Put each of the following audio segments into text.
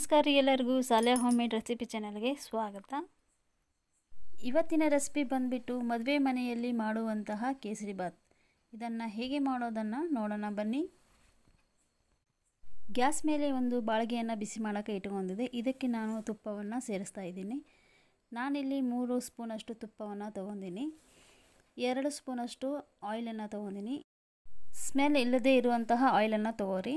ನಮಸ್ಕಾರ ರೀ ಎಲ್ಲರಿಗೂ ಸಾಲೆ ಹೋಮ್ ಮೇಡ್ ರೆಸಿಪಿ ಚಾನಲ್ಗೆ ಸ್ವಾಗತ ಇವತ್ತಿನ ರೆಸಿಪಿ ಬಂದುಬಿಟ್ಟು ಮದುವೆ ಮನೆಯಲ್ಲಿ ಮಾಡುವಂತಹ ಕೇಸರಿ ಬಾತ್ ಇದನ್ನು ಹೇಗೆ ಮಾಡೋದನ್ನು ನೋಡೋಣ ಬನ್ನಿ ಗ್ಯಾಸ್ ಮೇಲೆ ಒಂದು ಬಾಳಿಗೆಯನ್ನು ಬಿಸಿ ಮಾಡೋಕ್ಕೆ ಇಟ್ಕೊಂಡಿದ್ದೆ ಇದಕ್ಕೆ ನಾನು ತುಪ್ಪವನ್ನು ಸೇರಿಸ್ತಾ ಇದ್ದೀನಿ ನಾನಿಲ್ಲಿ ಮೂರು ಸ್ಪೂನಷ್ಟು ತುಪ್ಪವನ್ನು ತೊಗೊಂಡಿನಿ ಎರಡು ಸ್ಪೂನಷ್ಟು ಆಯಿಲನ್ನು ತೊಗೊಂಡಿನಿ ಸ್ಮೆಲ್ ಇಲ್ಲದೇ ಇರುವಂತಹ ಆಯಿಲನ್ನು ತೊಗೋರಿ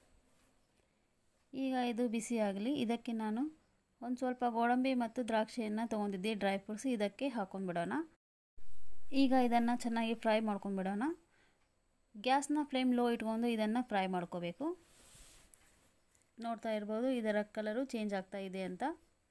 ಈಗ ಇದು ಬಿಸಿ ಆಗಲಿ ಇದಕ್ಕೆ ನಾನು ಒಂದು ಸ್ವಲ್ಪ ಗೋಡಂಬಿ ಮತ್ತು ದ್ರಾಕ್ಷಿಯನ್ನು ತೊಗೊಂಡಿದ್ದೆ ಡ್ರೈ ಫ್ರೂಟ್ಸ್ ಇದಕ್ಕೆ ಹಾಕೊಂಡ್ಬಿಡೋಣ ಈಗ ಇದನ್ನು ಚೆನ್ನಾಗಿ ಫ್ರೈ ಮಾಡ್ಕೊಂಡ್ಬಿಡೋಣ ಗ್ಯಾಸ್ನ ಫ್ಲೇಮ್ ಲೋ ಇಟ್ಕೊಂಡು ಇದನ್ನು ಫ್ರೈ ಮಾಡ್ಕೋಬೇಕು ನೋಡ್ತಾ ಇರ್ಬೋದು ಇದರ ಕಲರು ಚೇಂಜ್ ಆಗ್ತಾ ಇದೆ ಅಂತ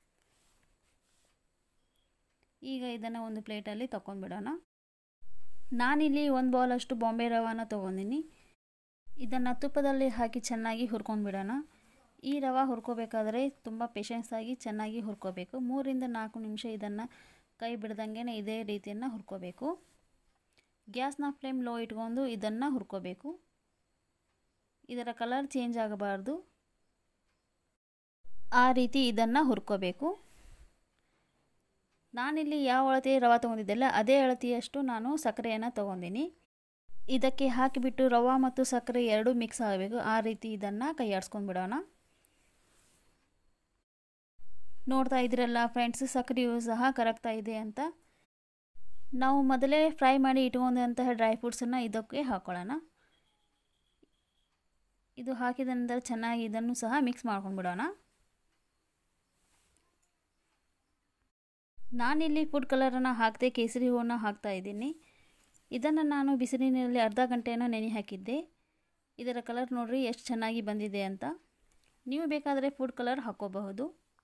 ಈಗ ಇದನ್ನು ಒಂದು ಪ್ಲೇಟಲ್ಲಿ ತಗೊಂಡ್ಬಿಡೋಣ ನಾನಿಲ್ಲಿ ಒಂದು ಬೌಲಷ್ಟು ಬಾಂಬೆ ರವಾನ ತೊಗೊಂಡಿನಿ ಇದನ್ನು ತುಪ್ಪದಲ್ಲಿ ಹಾಕಿ ಚೆನ್ನಾಗಿ ಹುರ್ಕೊಂಡ್ಬಿಡೋಣ ಈ ರವೆ ಹುರ್ಕೋಬೇಕಾದ್ರೆ ತುಂಬ ಪೇಷನ್ಸಾಗಿ ಚೆನ್ನಾಗಿ ಹುರ್ಕೋಬೇಕು ಮೂರಿಂದ ನಾಲ್ಕು ನಿಮಿಷ ಇದನ್ನು ಕೈ ಬಿಡ್ದಂಗೆ ಇದೇ ರೀತಿಯನ್ನು ಹುರ್ಕೋಬೇಕು ಗ್ಯಾಸ್ನ ಫ್ಲೇಮ್ ಲೋ ಇಟ್ಕೊಂಡು ಇದನ್ನು ಹುರ್ಕೋಬೇಕು ಇದರ ಕಲರ್ ಚೇಂಜ್ ಆಗಬಾರ್ದು ಆ ರೀತಿ ಇದನ್ನು ಹುರ್ಕೋಬೇಕು ನಾನಿಲ್ಲಿ ಯಾವ ಅಳತೆ ರವೆ ತೊಗೊಂಡಿದ್ದೆಲ್ಲ ಅದೇ ಅಳತೆಯಷ್ಟು ನಾನು ಸಕ್ಕರೆಯನ್ನು ತೊಗೊಂಡಿನಿ ಇದಕ್ಕೆ ಹಾಕಿಬಿಟ್ಟು ರವೆ ಮತ್ತು ಸಕ್ಕರೆ ಎರಡೂ ಮಿಕ್ಸ್ ಆಗಬೇಕು ಆ ರೀತಿ ಇದನ್ನು ಕೈಯಾಡಿಸ್ಕೊಂಡ್ಬಿಡೋಣ ನೋಡ್ತಾ ಇದ್ರಲ್ಲ ಫ್ರೆಂಡ್ಸ್ ಸಕ್ಕರೆಯು ಸಹ ಕರಗ್ತಾ ಇದೆ ಅಂತ ನಾವು ಮೊದಲೇ ಫ್ರೈ ಮಾಡಿ ಇಟ್ಕೊಂಡಂತಹ ಡ್ರೈ ಫ್ರೂಟ್ಸನ್ನು ಇದಕ್ಕೆ ಹಾಕೊಳ್ಳೋಣ ಇದು ಹಾಕಿದ ನಂತರ ಚೆನ್ನಾಗಿ ಇದನ್ನು ಸಹ ಮಿಕ್ಸ್ ಮಾಡ್ಕೊಂಡ್ಬಿಡೋಣ ನಾನಿಲ್ಲಿ ಫುಡ್ ಕಲರನ್ನು ಹಾಕದೆ ಕೇಸರಿ ಹೂವನ್ನು ಹಾಕ್ತಾ ಇದ್ದೀನಿ ಇದನ್ನು ನಾನು ಬಿಸಿಲಿನಲ್ಲಿ ಅರ್ಧ ಗಂಟೆಯನ್ನು ನೆನೆ ಹಾಕಿದ್ದೆ ಇದರ ಕಲರ್ ನೋಡ್ರಿ ಎಷ್ಟು ಚೆನ್ನಾಗಿ ಬಂದಿದೆ ಅಂತ ನೀವು ಬೇಕಾದರೆ ಫುಡ್ ಕಲರ್ ಹಾಕೋಬಹುದು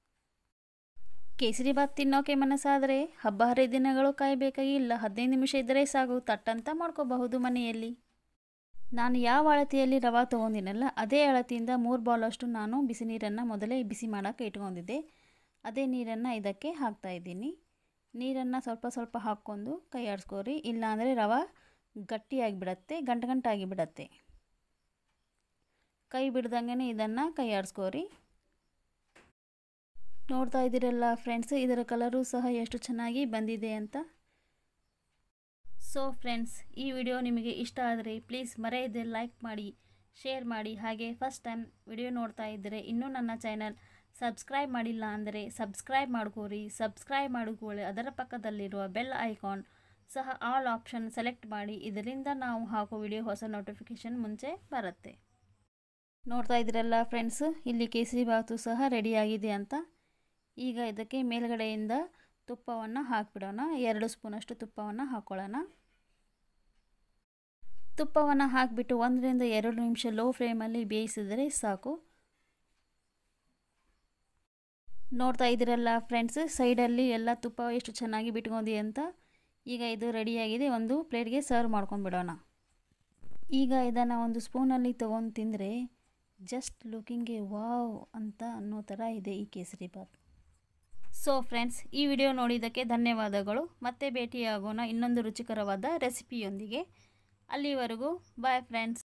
ಕೇಸರಿ ಬಾತ್ ತಿನ್ನೋಕೆ ಮನಸ್ಸಾದರೆ ಹಬ್ಬ ಹರಿದಿನಗಳು ಕಾಯಬೇಕಾಗಿಲ್ಲ ಹದಿನೈದು ನಿಮಿಷ ಇದ್ದರೆ ಸಾಕು ತಟ್ಟಂತ ಮಾಡ್ಕೋಬಹುದು ಮನೆಯಲ್ಲಿ ನಾನು ಯಾವ ಅಳತೆಯಲ್ಲಿ ರವೆ ತೊಗೊಂಡಿನಲ್ಲ ಅದೇ ಅಳತೆಯಿಂದ ಮೂರು ಬೌಲಷ್ಟು ನಾನು ಬಿಸಿ ನೀರನ್ನು ಮೊದಲೇ ಬಿಸಿ ಮಾಡೋಕ್ಕೆ ಇಟ್ಕೊಂಡಿದ್ದೆ ಅದೇ ನೀರನ್ನು ಇದಕ್ಕೆ ಹಾಕ್ತಾ ಇದ್ದೀನಿ ನೀರನ್ನು ಸ್ವಲ್ಪ ಸ್ವಲ್ಪ ಹಾಕ್ಕೊಂಡು ಕೈ ಆಡಿಸ್ಕೋರಿ ಇಲ್ಲಾಂದರೆ ರವೆ ಗಟ್ಟಿಯಾಗಿಬಿಡತ್ತೆ ಗಂಟು ಗಂಟಾಗಿ ಬಿಡತ್ತೆ ಕೈ ಬಿಡ್ದಂಗೆ ಇದನ್ನು ಕೈ ಆಡಿಸ್ಕೋರಿ ನೋಡ್ತಾ ಇದ್ದೀರಲ್ಲ ಫ್ರೆಂಡ್ಸ್ ಇದರ ಕಲರು ಸಹ ಎಷ್ಟು ಚೆನ್ನಾಗಿ ಬಂದಿದೆ ಅಂತ ಸೊ ಫ್ರೆಂಡ್ಸ್ ಈ ವಿಡಿಯೋ ನಿಮಗೆ ಇಷ್ಟ ಆದರೆ ಪ್ಲೀಸ್ ಮರೆಯದೆ ಲೈಕ್ ಮಾಡಿ ಶೇರ್ ಮಾಡಿ ಹಾಗೆ ಫಸ್ಟ್ ಟೈಮ್ ವಿಡಿಯೋ ನೋಡ್ತಾ ಇದ್ದರೆ ಇನ್ನೂ ನನ್ನ ಚಾನಲ್ ಸಬ್ಸ್ಕ್ರೈಬ್ ಮಾಡಿಲ್ಲ ಅಂದರೆ ಸಬ್ಸ್ಕ್ರೈಬ್ ಮಾಡ್ಕೋರಿ ಸಬ್ಸ್ಕ್ರೈಬ್ ಮಾಡಿಕೊಳ್ಳಿ ಅದರ ಪಕ್ಕದಲ್ಲಿರುವ ಬೆಲ್ ಐಕಾನ್ ಸಹ ಆಲ್ ಆಪ್ಷನ್ ಸೆಲೆಕ್ಟ್ ಮಾಡಿ ಇದರಿಂದ ನಾವು ಹಾಕೋ ವಿಡಿಯೋ ಹೊಸ ನೋಟಿಫಿಕೇಷನ್ ಮುಂಚೆ ಬರುತ್ತೆ ನೋಡ್ತಾ ಇದ್ದೀರಲ್ಲ ಫ್ರೆಂಡ್ಸ್ ಇಲ್ಲಿ ಕೇಸರಿ ಬಾತು ಸಹ ರೆಡಿಯಾಗಿದೆ ಅಂತ ಈಗ ಇದಕ್ಕೆ ಮೇಲ್ಗಡೆಯಿಂದ ತುಪ್ಪವನ್ನು ಹಾಕಿಬಿಡೋಣ ಎರಡು ಸ್ಪೂನಷ್ಟು ತುಪ್ಪವನ್ನು ಹಾಕ್ಕೊಳ್ಳೋಣ ತುಪ್ಪವನ್ನು ಹಾಕಿಬಿಟ್ಟು ಒಂದರಿಂದ ಎರಡು ನಿಮಿಷ ಲೋ ಫ್ಲೇಮಲ್ಲಿ ಬೇಯಿಸಿದರೆ ಸಾಕು ನೋಡ್ತಾ ಇದ್ದೀರಲ್ಲ ಫ್ರೆಂಡ್ಸ್ ಸೈಡಲ್ಲಿ ಎಲ್ಲ ತುಪ್ಪ ಎಷ್ಟು ಚೆನ್ನಾಗಿ ಬಿಟ್ಕೊಂಡಿ ಅಂತ ಈಗ ಇದು ರೆಡಿಯಾಗಿದೆ ಒಂದು ಪ್ಲೇಟ್ಗೆ ಸರ್ವ್ ಮಾಡ್ಕೊಂಡ್ಬಿಡೋಣ ಈಗ ಇದನ್ನು ಒಂದು ಸ್ಪೂನಲ್ಲಿ ತೊಗೊಂಡು ತಿಂದರೆ ಜಸ್ಟ್ ಲುಕಿಂಗ್ಗೆ ವಾವ್ ಅಂತ ಅನ್ನೋ ಥರ ಇದೆ ಈ ಕೇಸರಿ ಬಾತ್ ಸೊ ಫ್ರೆಂಡ್ಸ್ ಈ ವಿಡಿಯೋ ನೋಡಿದ್ದಕ್ಕೆ ಧನ್ಯವಾದಗಳು ಮತ್ತೆ ಭೇಟಿಯಾಗೋಣ ಇನ್ನೊಂದು ರುಚಿಕರವಾದ ರೆಸಿಪಿಯೊಂದಿಗೆ ಅಲ್ಲಿವರೆಗೂ ಬಾಯ್ ಫ್ರೆಂಡ್ಸ್